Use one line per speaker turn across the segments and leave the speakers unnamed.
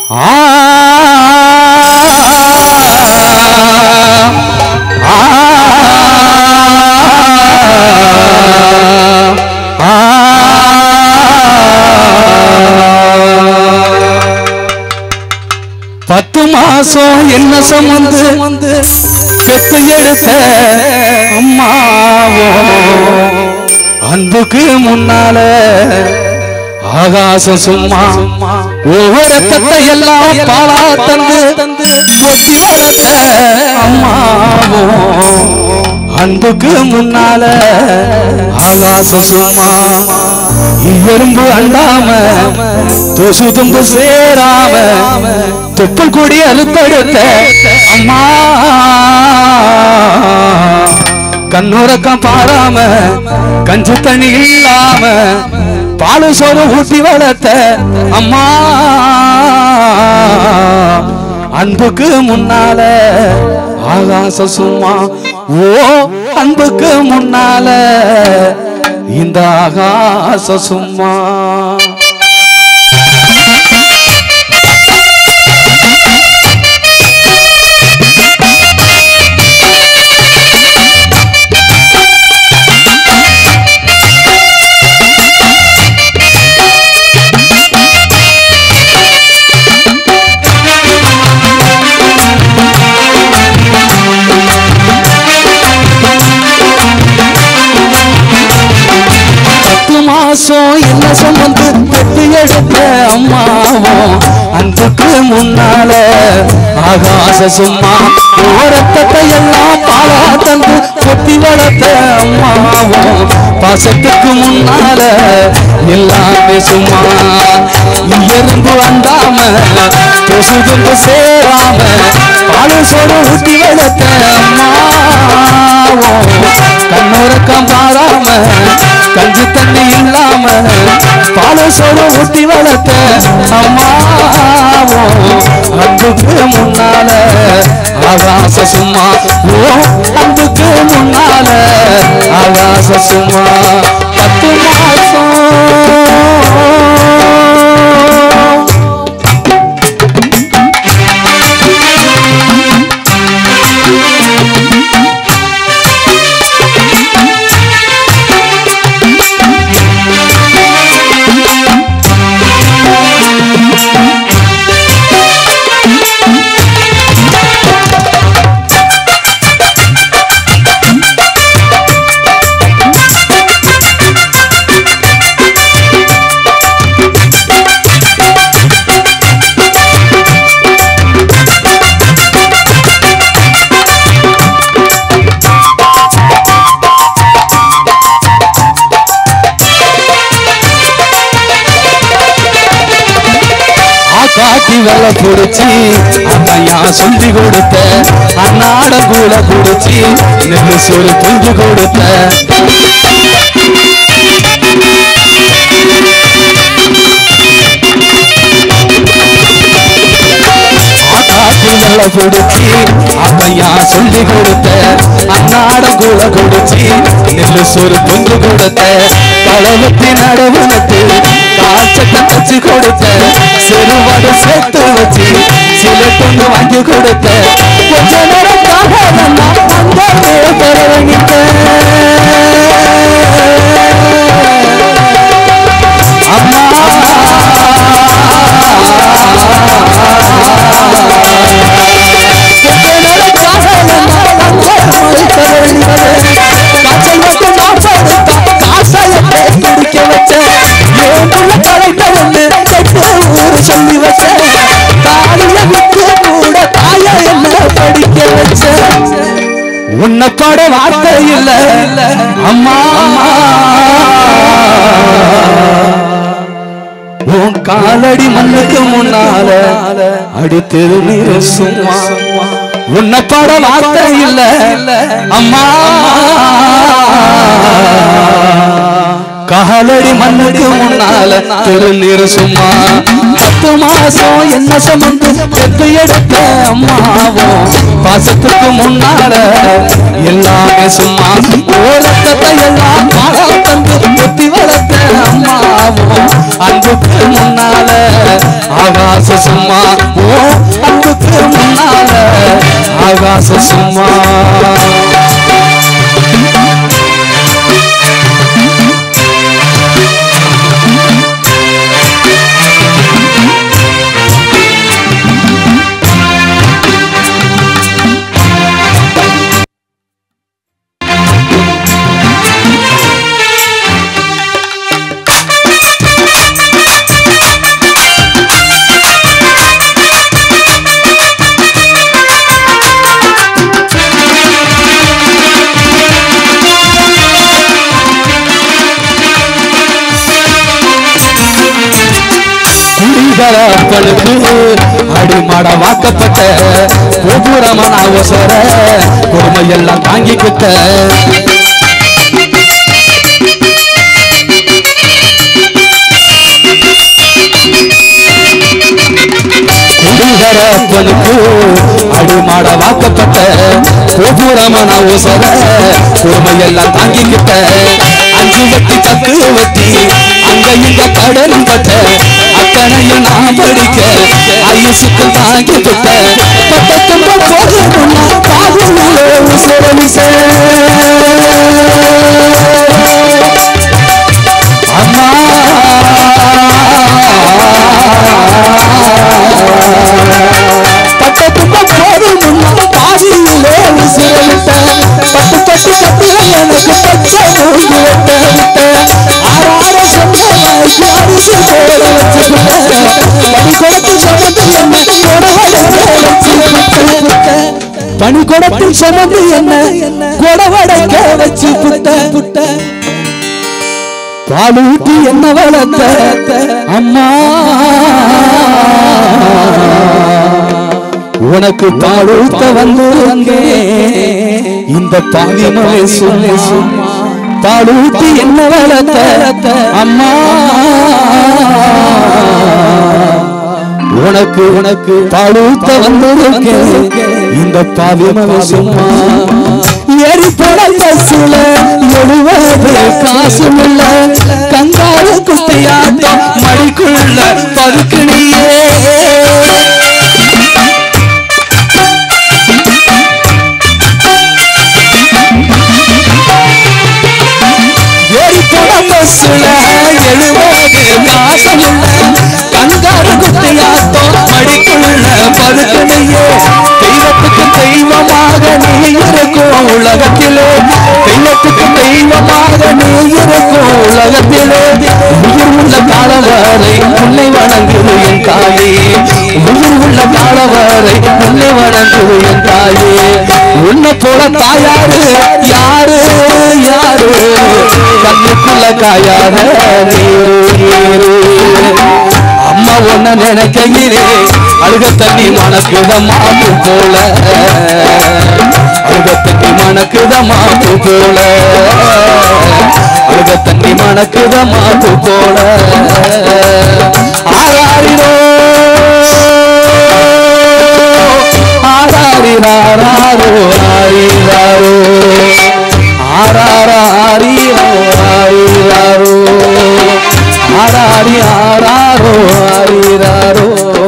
ஆ ஆ பத்து மாசம் என்ன சமந்து பெத்து எடுத்த அம்மாவோ அன்புக்கு முன்னால ஆகாசம் சும்மா ஒவ்வொரு தத்தை எல்லாம் பாலா தந்து ஒத்தி வளர்த்த அம்மாவோ அன்புக்கு முன்னால ஆகாசம் சும்மா எறும்பு அண்டாம தொசு தும்பு சேராம தொப்புள் கொடி அறுத்தெடுத்த அம்மா கண்ணுறக்கம் பாராம கஞ்சி தண்ணி இல்லாம பாலு சோறு ஊட்டி வளர்த்த அம்மா அன்புக்கு முன்னால ஆகாச சும்மா ஓ அன்புக்கு முன்னால இந்த ஆகாச சும்மா பத்து மாசம் என்ன சுமந்து பெத்து எடுத்த அம்மாவும் அன்புக்கு முன்னால ஆகாச சும்மா ஓரத்தத்தை எல்லாம் பாலா தந்து கொத்தி வளர்த்த அம்மாவும் பாசத்துக்கு முன்னால எல்லாமே சும்மா எறும்பு அண்டாம கொசு தும்பு சேராம பாலு சோறு ஊட்டி வளர்த்த அம்மாவும் கண்ணுறக்கம் பாராம கஞ்சி தண்ணி இல்லாம பால சோறு ஊட்டி வளர்த்த அம்மாவோ அன்புக்கு முன்னால ஆகாச சும்மா ஓ அன்புக்கு முன்னால ஆகாச சும்மா பத்து மாசம் காட்டி வெள்ள புடிச்சு அம்மையா சொல்லி கொடுத்த அன்னாட கூல புடிச்சு நெல்லு சோறு புஞ்சு கொடுத்த காட்டி வெள்ள புடிச்சு அம்மையா சொல்லி கொடுத்த அன்னாட கூல குடிச்சு நெல்லு சோறு புஞ்சு கொடுத்த களவத்தி நடவு நட்டு காய்ச்சத்தை தச்சு கொடுத்த சிறுவாடு சேர்த்து வச்சு சில பொண்ணு வாங்கி கொடுத்த கொஞ்ச நேரம் காகாதன்னா அந்த பரவணித்த அம்மா கொஞ்ச நேரம் காகாதன்னா அந்த பரவணித்த காய்ச்சல் மட்டும் நான் படுத்தா காசாய குடிக்க வச்சேன் ஏன் புள்ள கலைக்க வந்து கெட்டு ஊரு சொல்லி வச்சேன் தாலிய விட்டு கூட தாயா என்ன படிக்க வச்சேன் உன்னை பாட வார்த்தை இல்ல அம்மா அம்மா உன் காலடி மண்ணுக்கு முன்னால அடித்தது நீரு சும்மா உன்னை பாட வார்த்தை இல்ல அம்மா காலடி மண்ணுக்கு முன்னால திருநீர் சும்மா பத்து மாசம் என்ன சமந்து பெத்து எடுத்த அம்மாவும் பாசத்துக்கு முன்னால எல்லாமே சும்மா ஓரத்தத்தை எல்லாம் பாலா தந்து புத்தி வளர்த்த அம்மாவும் அன்புக்கு முன்னால ஆகாச ஆகாச சும்மா ஓ அன்புக்கு முன்னால ஆகாச சும்மா குடிகளப்பனுக்கு அடிமாட வாக்கப்பட்ட கோபுரமன அவசர பொறுமையெல்லாம் தாங்கிக்கிட்ட குடிகரப்பனுக்கு அடிமாட வாக்கப்பட்ட கோபுரமன அவசர பொறுமையெல்லாம் தாங்கிக்கிட்ட அஞ்சு வட்டி பத்து வட்டி அங்க இங்க கடலும் பட்ட அத்தனையும் நான் படிக்க ஐயசுக்கு தாங்கி விட்ட பட்டத்தும்ப போகணும்னா பாகுலே உசர விசே அம்மா பட்டத்தும்ப போகணும்னா பாதியிலே உசர விட்ட பட்டு பட்டு கட்டில எனக்கு பச்சை மூங்கி விட்ட விட்ட ஆறார சொன்னாய்க்கு அரிசி போட வச்சுக்கிட்ட பனி குடத்தில் சுமந்து என்ன குடவடைக்க வச்சு புட்ட புட்ட பாலூட்டி என்ன வளர்த்த அம்மா உனக்கு பாலூத்த வந்து அங்கே இந்த பாவிமலை சொல்லி சும்மா பாலூட்டி என்ன வளர்த்த அம்மா உனக்கு உனக்கு பாலூத்த வந்திருக்க இந்த பாவிமலை சும்மா ஏறி போட பஸ்ல எழுவது காசும் இல்ல கங்காரு குஸ்தியாட்டம் மடிக்குள்ள பதுக்கினியே ஏறி போட பஸ்ல எழுவது காசும் இல்ல கங்காரு குஸ்தியாட்டம் மடிக்குள்ள பதுக்கினியே தெய்வத்துக்கு தெய்வமாக நீ இருக்கும் உலகத்திலே தெய்வத்துக்கு தெய்வமாக நீ இருக்கும் உலகத்திலே உயிர் உள்ள காலம் வரை உன்னை வணங்குது என் தாயே உயிர் உள்ள காலம் வரை உன்னை வணங்குது என் தாயே உன்னை போல தாயாரு யாரு யாரு கண்ணுக்குள்ள காயாத நீரு நீரு அம்மா ஒன்ன நினைக்கையிலே அழுக தண்ணி மணக்குத மாப்பு போல அழுக தண்ணி மணக்குத மாப்பு போல அழுக தண்ணி மணக்குத மாப்பு போல ஆராரிரோ ஆராரிராரோ ஆரிராரோ ஆராராரிரோ ஆரிராரோ ஆராரி ஆராரோ ஆரிராரோ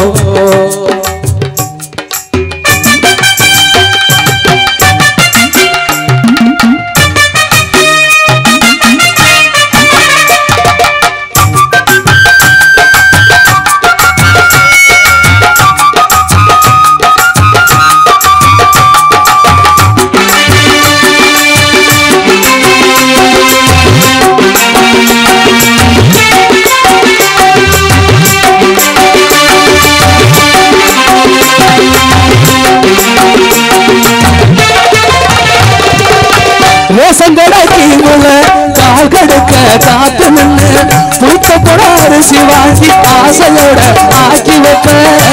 ரேஷன் கடைக்கு உள்ள கால் கடுக்க காத்து நின்று பூத்த கூட அரிசி வாங்கி ஆசையோட ஆக்கி வைப்ப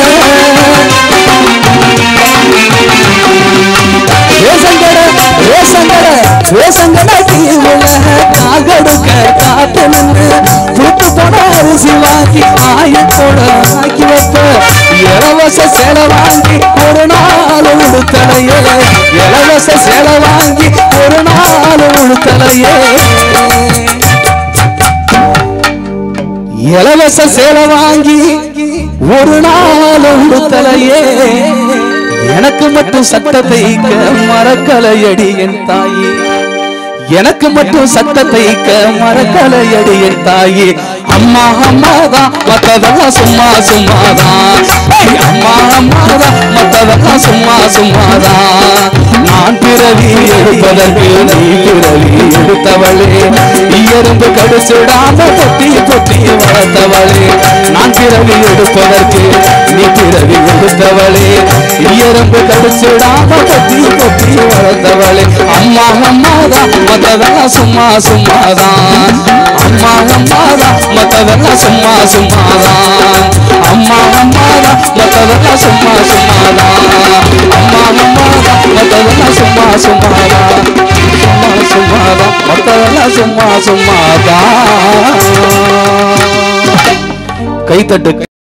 ரேஷன் கடை ரேஷன் கடை ரேஷன் கடைக்கு உள்ள கால் கடுக்க காத்து நின்று பூத்த கூட அரிசி வாங்கி ஆயத்தோட ஆக்கி வைப்ப இலவச சேலை வாங்கி ஒரு நாள் உடுத்தலையே இலவச சேலை வாங்கி ஒரு நாள் உடுத்தலையே இலவச சேலை வாங்கி ஒரு நாள் உடுத்தலையே எனக்கு மட்டும் சட்டத்தை மறக்கலையடி என் தாயே எனக்கு மட்டும் சட்டத்தை மறக்கலையடி என் தாயே அம்மா அம்மாதான் மத்ததெல்லாம் சும்மா சும்மாதான் ஏய், அம்மா அம்மாதான் மத்ததெல்லாம் சும்மா சும்மாதான் நான் பிறவி எடுப்பதற்கு நீ பிறவி எடுத்தவளே எறும்பு கடிச்சுடாம பொட்டி பொட்டி வளர்த்தவளே நான் பிறவி எடுப்பதற்கு நீ பிறவி எடுத்தவளே எறும்பு கடிச்சுடாம பொட்டி பொட்டி வளர்த்தவளே அம்மா அம்மாதான் மத்ததெல்லாம் சும்மா சும்மாதான் அம்மா அம்மாதான் மத்ததெல்லாம் சும்மா சும்மாதான் அம்மா அம்மாதான் மத்ததெல்லாம் சும்மா சும்மாதான் அம்மா அம்மாதான் மத்ததெல்லாம் சும்மா சும்மாதான் சும்மா சும்மாதான் மத்ததெல்லாம் சும்மா சும்மாதான் கைத்தட்டு